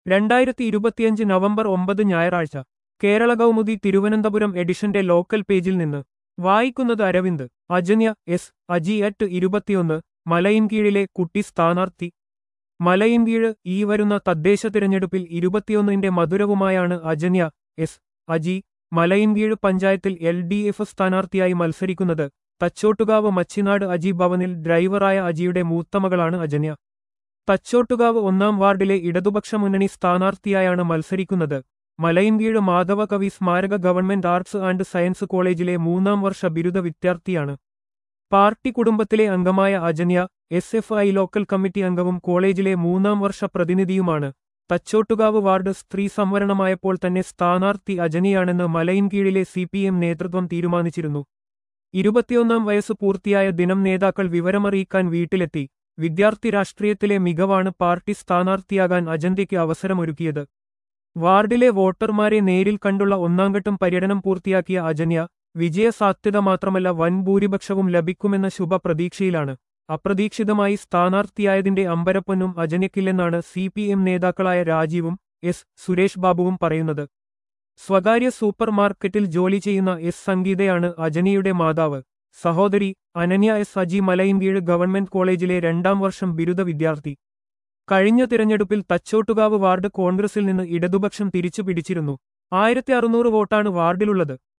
രണ്ടായിരത്തി ഇരുപത്തിയഞ്ച് നവംബർ ഒമ്പത് ഞായറാഴ്ച കേരള കൗമുദി തിരുവനന്തപുരം എഡിഷന്റെ ലോക്കൽ പേജിൽ നിന്ന് വായിക്കുന്നത് അരവിന്ദ് അജന്യ എസ് അജി അറ്റ് ഇരുപത്തിയൊന്ന് മലയിൻകീഴിലെ കുട്ടി സ്ഥാനാർത്ഥി മലയിൻകീഴ് ഈ വരുന്ന തദ്ദേശ തിരഞ്ഞെടുപ്പിൽ ഇരുപത്തിയൊന്നിന്റെ മധുരവുമായാണ് അജന്യ എസ് അജി മലയിൻകീഴ് പഞ്ചായത്തിൽ എൽ ഡി എഫ് സ്ഥാനാർത്ഥിയായി മത്സരിക്കുന്നത് തച്ചോട്ടുകാവ് മച്ചിനാട് അജി ഭവനിൽ ഡ്രൈവറായ അജിയുടെ മൂത്തമകളാണ് അജന്യ തച്ചോട്ടുകാവ് ഒന്നാം വാർഡിലെ ഇടതുപക്ഷ മുന്നണി സ്ഥാനാർത്ഥിയായാണ് മത്സരിക്കുന്നത് മലയിൻകീഴ് മാധവ കവി സ്മാരക ഗവൺമെന്റ് ആർട്സ് ആൻഡ് സയൻസ് കോളേജിലെ മൂന്നാം വർഷ ബിരുദ വിദ്യാർത്ഥിയാണ് പാർട്ടി കുടുംബത്തിലെ അംഗമായ Ajanya S F I local committee അംഗവും കോളേജിലെ മൂന്നാം വർഷ പ്രതിനിധിയുമാണ് തച്ചോട്ടുകാവ് വാർഡ് സ്ത്രീ സംവരണമായപ്പോൾ തന്നെ സ്ഥാനാർത്ഥി അജനിയാണെന്ന് മലയിൻകീഴിലെ സി പി എം നേതൃത്വം തീരുമാനിച്ചിരുന്നു ഇരുപത്തിയൊന്നാം വയസ്സ് പൂർത്തിയായ ദിനം നേതാക്കൾ വിവരമറിയിക്കാൻ വീട്ടിലെത്തി വിദ്യാർത്ഥി രാഷ്ട്രീയത്തിലെ മികവാണ് പാർട്ടി സ്ഥാനാർത്ഥിയാകാൻ അജന്തയ്ക്ക് അവസരമൊരുക്കിയത് വാർഡിലെ വോട്ടർമാരെ നേരിൽ കണ്ടുള്ള ഒന്നാംഘട്ടം പര്യടനം പൂർത്തിയാക്കിയ അജന്യ വിജയസാധ്യത മാത്രമല്ല വൻ ഭൂരിപക്ഷവും ലഭിക്കുമെന്ന ശുഭപ്രതീക്ഷയിലാണ് അപ്രതീക്ഷിതമായി സ്ഥാനാർത്ഥിയായതിന്റെ അമ്പരപ്പൊന്നും അജനയ്ക്കില്ലെന്നാണ് സി പി എം നേതാക്കളായ രാജീവും എസ് സുരേഷ് ബാബുവും പറയുന്നത് സ്വകാര്യ സൂപ്പർ മാർക്കറ്റിൽ ജോലി ചെയ്യുന്ന എസ് സംഗീതയാണ് അജനിയുടെ മാതാവ് സഹോദരി അനന്യ എസ് അജി മലയിൻകീഴ് ഗവൺമെന്റ് കോളേജിലെ രണ്ടാം വർഷം ബിരുദ വിദ്യാർത്ഥി കഴിഞ്ഞ തിരഞ്ഞെടുപ്പിൽ തച്ചോട്ടുകാവ് വാർഡ് കോൺഗ്രസിൽ നിന്ന് ഇടതുപക്ഷം തിരിച്ചു പിടിച്ചിരുന്നു ആയിരത്തി അറുന്നൂറ് വോട്ടാണ് വാർഡിലുള്ളത്